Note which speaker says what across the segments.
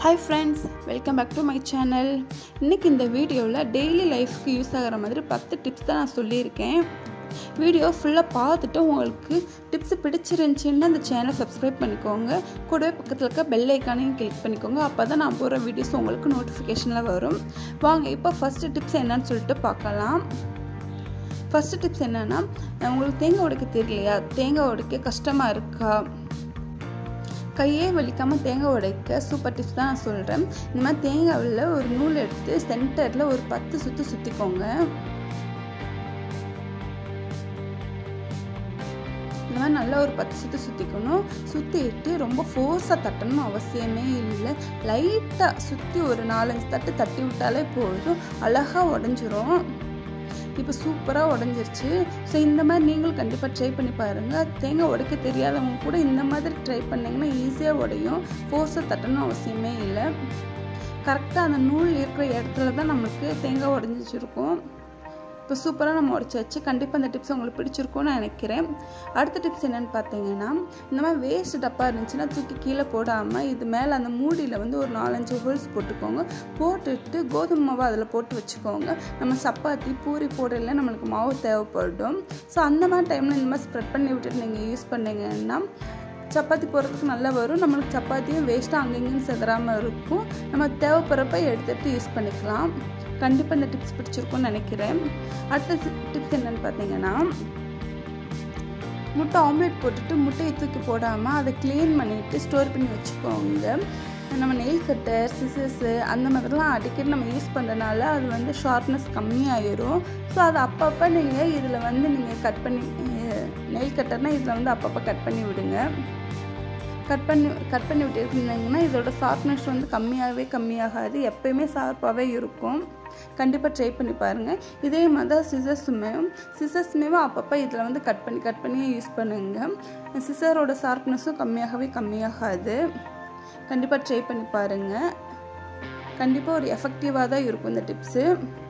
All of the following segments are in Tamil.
Speaker 1: hi friends welcome back to my channel இன்றைக்கி இந்த வீடியோவில் டெய்லி லைஃப்க்கு யூஸ் ஆகிற மாதிரி பத்து டிப்ஸ் தான் நான் சொல்லியிருக்கேன் வீடியோ ஃபுல்லாக பார்த்துட்டு உங்களுக்கு டிப்ஸ் பிடிச்சிருந்துச்சின்னா அந்த சேனலை சப்ஸ்கிரைப் பண்ணிக்கோங்க கூடவே பக்கத்தில் இருக்க பெல் ஐக்கானையும் கிளிக் பண்ணிக்கோங்க அப்போ தான் நான் போகிற வீடியோஸ் உங்களுக்கு நோட்டிஃபிகேஷனில் வரும் வாங்க இப்போ ஃபஸ்ட்டு டிப்ஸ் என்னன்னு சொல்லிட்டு பார்க்கலாம் ஃபஸ்ட்டு டிப்ஸ் என்னென்னா உங்களுக்கு தேங்காய் உடைக்க தெரியலையா தேங்காய் உடைக்க கஷ்டமாக இருக்கா கையே வலிக்காமல் தேங்காய் உடைக்க சூப்பர் டிப்ஸ் தான் நான் சொல்கிறேன் இந்த மாதிரி தேங்காவில் ஒரு நூல் எடுத்து சென்டரில் ஒரு பத்து சுற்று சுற்றிக்கோங்க இந்த மாதிரி நல்லா ஒரு பத்து சுற்றி சுற்றிக்கணும் சுற்றிட்டு ரொம்ப ஃபோர்ஸாக தட்டணும் அவசியமே இல்லை லைட்டாக சுற்றி ஒரு நாலஞ்சு தட்டு தட்டி விட்டாலே போதும் அழகாக உடஞ்சிரும் இப்போ சூப்பராக உடஞ்சிருச்சு ஸோ இந்த மாதிரி நீங்களும் கண்டிப்பாக ட்ரை பண்ணி பாருங்கள் தேங்காய் உடைக்க தெரியாதவங்க கூட இந்த மாதிரி ட்ரை பண்ணிங்கன்னா ஈஸியாக உடையும் ஃபோர்ஸை தட்டணும் அவசியமே இல்லை கரெக்டாக அந்த நூல் இருக்கிற இடத்துல தான் நம்மளுக்கு தேங்காய் உடஞ்சிச்சிருக்கும் இப்போ சூப்பராக நம்ம உடச்சாச்சு கண்டிப்பாக இந்த டிப்ஸ் உங்களுக்கு பிடிச்சிருக்கும்னு நினைக்கிறேன் அடுத்த டிப்ஸ் என்னென்னு பார்த்தீங்கன்னா இந்த மாதிரி வேஸ்ட் டப்பா இருந்துச்சுன்னா தூக்கி கீழே போடாமல் இது மேலே அந்த மூடியில் வந்து ஒரு நாலஞ்சு ஹோல்ஸ் போட்டுக்கோங்க போட்டுட்டு கோதுமை மாவு அதில் போட்டு வச்சுக்கோங்க நம்ம சப்பாத்தி பூரி போடல நம்மளுக்கு மாவு தேவைப்படும் ஸோ அந்த மாதிரி டைமில் இந்த மாதிரி ஸ்ப்ரெட் பண்ணி விட்டுட்டு நீங்கள் யூஸ் பண்ணிங்கன்னா சப்பாத்தி போடுறதுக்கு நல்லா வரும் நம்மளுக்கு சப்பாத்தியும் வேஸ்ட்டாக அங்கங்கேயும் செதறாமல் இருக்கும் நம்ம தேவைப்படுறப்ப எடுத்துகிட்டு யூஸ் பண்ணிக்கலாம் கண்டிப்பாக இந்த டிப்ஸ் பிடிச்சிருக்கும்னு நினைக்கிறேன் அடுத்த டிப்ஸ் என்னென்னு பார்த்தீங்கன்னா முட்டை ஆம்லேட் போட்டுட்டு முட்டையை தூக்கி போடாமல் அதை க்ளீன் பண்ணிவிட்டு ஸ்டோர் பண்ணி வச்சுக்கோங்க நம்ம நெயில் கட்டர் சிசர்ஸு அந்த மாதிரிலாம் அடிக்கடி நம்ம யூஸ் பண்ணுறனால அது வந்து ஷார்ப்னஸ் கம்மியாயிரும் ஸோ அது அப்பப்போ நீங்கள் இதில் வந்து நீங்கள் கட் பண்ணி நெயில் கட்டர்னால் இதில் வந்து அப்பப்போ கட் பண்ணி விடுங்க கட் பண்ணி கட் பண்ணி விட்டுருந்தீங்கன்னா இதோட ஷார்ப்னஸ் வந்து கம்மியாகவே கம்மியாகாது எப்பயுமே ஷார்ப்பாகவே இருக்கும் கண்டிப்பாக ட்ரை பண்ணி பாருங்கள் இதே மாதிரி தான் சிசர்ஸுமே சிசர்ஸுமேவும் அப்பப்போ இதில் வந்து கட் பண்ணி கட் பண்ணி யூஸ் பண்ணுங்கள் சிசரோட ஷார்ப்னஸும் கம்மியாகவே கம்மியாகாது கண்டிப்பாக ட்ரை பண்ணி பாருங்கள் கண்டிப்பாக ஒரு எஃபெக்டிவாக தான் இருக்கும் இந்த டிப்ஸு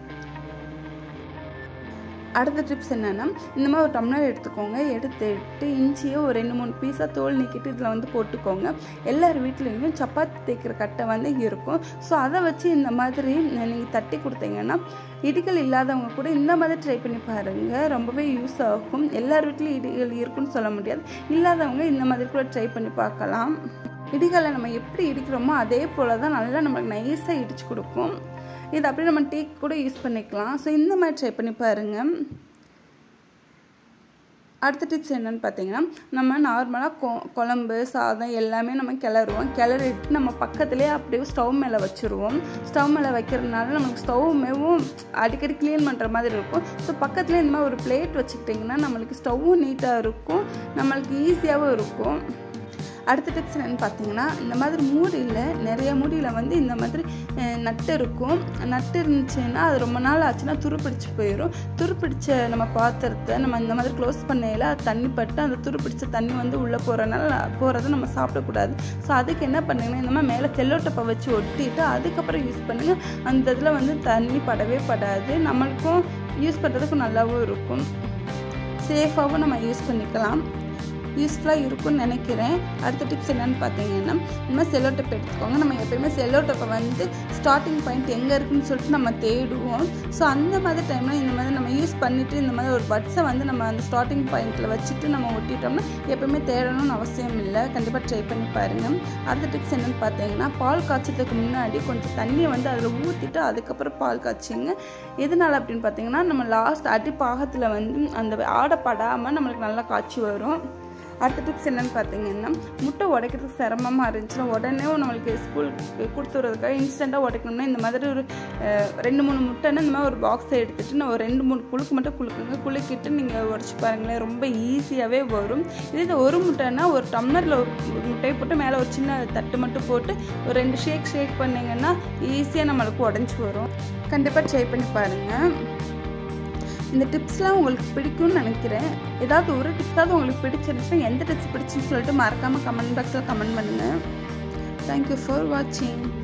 Speaker 1: அடுத்த டிப்ஸ் என்னென்னா இந்த மாதிரி ஒரு டம்ளர் எடுத்துக்கோங்க எடுத்துட்டு இஞ்சியை ஒரு ரெண்டு மூணு பீஸாக தோல் நீக்கிட்டு இதில் வந்து போட்டுக்கோங்க எல்லார் வீட்லேயும் சப்பாத்தி தேய்க்கிற கட்டை வந்து இருக்கும் ஸோ அதை வச்சு இந்த மாதிரி நீங்கள் தட்டி கொடுத்தீங்கன்னா இடிகள் இல்லாதவங்க கூட இந்த மாதிரி ட்ரை பண்ணி பாருங்கள் ரொம்பவே யூஸ் ஆகும் எல்லார் வீட்லேயும் இடிகள் இருக்குன்னு சொல்ல முடியாது இல்லாதவங்க இந்த மாதிரி கூட ட்ரை பண்ணி பார்க்கலாம் இடிகளை நம்ம எப்படி இடிக்கிறோமோ அதே போல் தான் நல்லா நம்மளுக்கு நைஸாக இடித்து கொடுக்கும் இது அப்படியே நம்ம டீ கூட யூஸ் பண்ணிக்கலாம் ஸோ இந்த மாதிரி ட்ரை பண்ணி பாருங்கள் அடுத்த டிப்ஸ் என்னென்னு பார்த்தீங்கன்னா நம்ம நார்மலாக கொ குழம்பு சாதம் எல்லாமே நம்ம கிளறுவோம் கிளறிட்டு நம்ம பக்கத்துலேயே அப்படியே ஸ்டவ் மேலே வச்சுருவோம் ஸ்டவ் மேலே வைக்கிறதுனால நமக்கு ஸ்டவ்மேவும் அடிக்கடி க்ளீன் பண்ணுற மாதிரி இருக்கும் ஸோ பக்கத்துலேயே இந்த மாதிரி ஒரு பிளேட் வச்சுக்கிட்டிங்கன்னா நம்மளுக்கு ஸ்டவ்வும் நீட்டாக இருக்கும் நம்மளுக்கு ஈஸியாகவும் இருக்கும் அடுத்த டிப்ஸ் என்னென்னு பார்த்தீங்கன்னா இந்த மாதிரி மூடியில் நிறைய மூடியில் வந்து இந்த மாதிரி நட்டு இருக்கும் நட்டு இருந்துச்சுன்னா அது ரொம்ப நாள் ஆச்சுன்னா துருப்பிடிச்சு போயிடும் துருப்பிடிச்ச நம்ம பாத்திரத்தை நம்ம இந்த மாதிரி க்ளோஸ் பண்ணையில் அது தண்ணி பட்டு அந்த துருப்பிடிச்ச தண்ணி வந்து உள்ளே போகிறனால போகிறத நம்ம சாப்பிடக்கூடாது ஸோ அதுக்கு என்ன பண்ணுங்கன்னா இந்த மாதிரி மேலே செல்லோட்டப்பை வச்சு ஒட்டிட்டு அதுக்கப்புறம் யூஸ் பண்ணுங்கள் அந்த இதில் வந்து தண்ணி படவே படாது நம்மளுக்கும் யூஸ் பண்ணுறதுக்கும் நல்லாவும் இருக்கும் சேஃபாகவும் நம்ம யூஸ் பண்ணிக்கலாம் யூஸ்ஃபுல்லாக இருக்கும்னு நினைக்கிறேன் அடுத்த டிப்ஸ் என்னென்னு பார்த்தீங்கன்னா இந்த மாதிரி செல்லோ டப் எடுத்துக்கோங்க நம்ம எப்போயுமே செல்லோ டப்பை வந்து ஸ்டார்டிங் பாயிண்ட் எங்கே இருக்குன்னு சொல்லிட்டு நம்ம தேடுவோம் ஸோ அந்த மாதிரி டைமில் இந்த மாதிரி நம்ம யூஸ் பண்ணிவிட்டு இந்த மாதிரி ஒரு பட்ஸை வந்து நம்ம அந்த ஸ்டார்டிங் பாயிண்ட்டில் வச்சுட்டு நம்ம ஒட்டிட்டோம்னா எப்போயுமே தேடணும்னு அவசியம் இல்லை கண்டிப்பாக ட்ரை பண்ணி பாருங்கள் அடுத்த டிப்ஸ் என்னென்னு பார்த்தீங்கன்னா பால் காய்ச்சதுக்கு முன்னாடி கொஞ்சம் தண்ணியை வந்து அதில் ஊற்றிட்டு அதுக்கப்புறம் பால் காய்ச்சிங்க எதனால் அப்படின்னு பார்த்தீங்கன்னா நம்ம லாஸ்ட் அடி பாகத்தில் வந்து அந்த ஆடப்படாமல் நம்மளுக்கு நல்லா காய்ச்சி வரும் அடுத்த டிப்ஸ் என்னென்னு பார்த்தீங்கன்னா முட்டை உடைக்கிறதுக்கு சிரமமாக இருந்துச்சுன்னா உடனே நம்மளுக்கு ஸ்கூலுக்கு கொடுத்துறதுக்காக இன்ஸ்டண்ட்டாக உடைக்கணும்னா இந்த மாதிரி ஒரு ரெண்டு மூணு முட்டைன்னு இந்த மாதிரி ஒரு பாக்ஸை எடுத்துகிட்டு நான் ஒரு ரெண்டு மூணு குழுக்கு மட்டும் குழுக்குங்க குலுக்கிட்டு நீங்கள் உடச்சி பாருங்களேன் ரொம்ப ஈஸியாகவே வரும் இதே ஒரு முட்டைன்னா ஒரு டம்ளரில் ஒரு முட்டையை போட்டு மேலே ஒரு சின்ன தட்டு மட்டும் போட்டு ஒரு ரெண்டு ஷேக் ஷேக் பண்ணிங்கன்னா ஈஸியாக நம்மளுக்கு உடஞ்சி வரும் கண்டிப்பாக ட்ரை பண்ணி பாருங்கள் இந்த டிப்ஸ்லாம் உங்களுக்கு பிடிக்கும்னு நினைக்கிறேன் ஏதாவது ஒரு டிப்ஸாவது உங்களுக்கு பிடிச்சிருந்துச்சுன்னா எந்த டிப்ஸ் பிடிச்சுன்னு சொல்லிட்டு மறக்காமல் கமெண்ட் பாக்ஸில் கமெண்ட் பண்ணுங்கள் தேங்க்யூ ஃபார் வாட்சிங்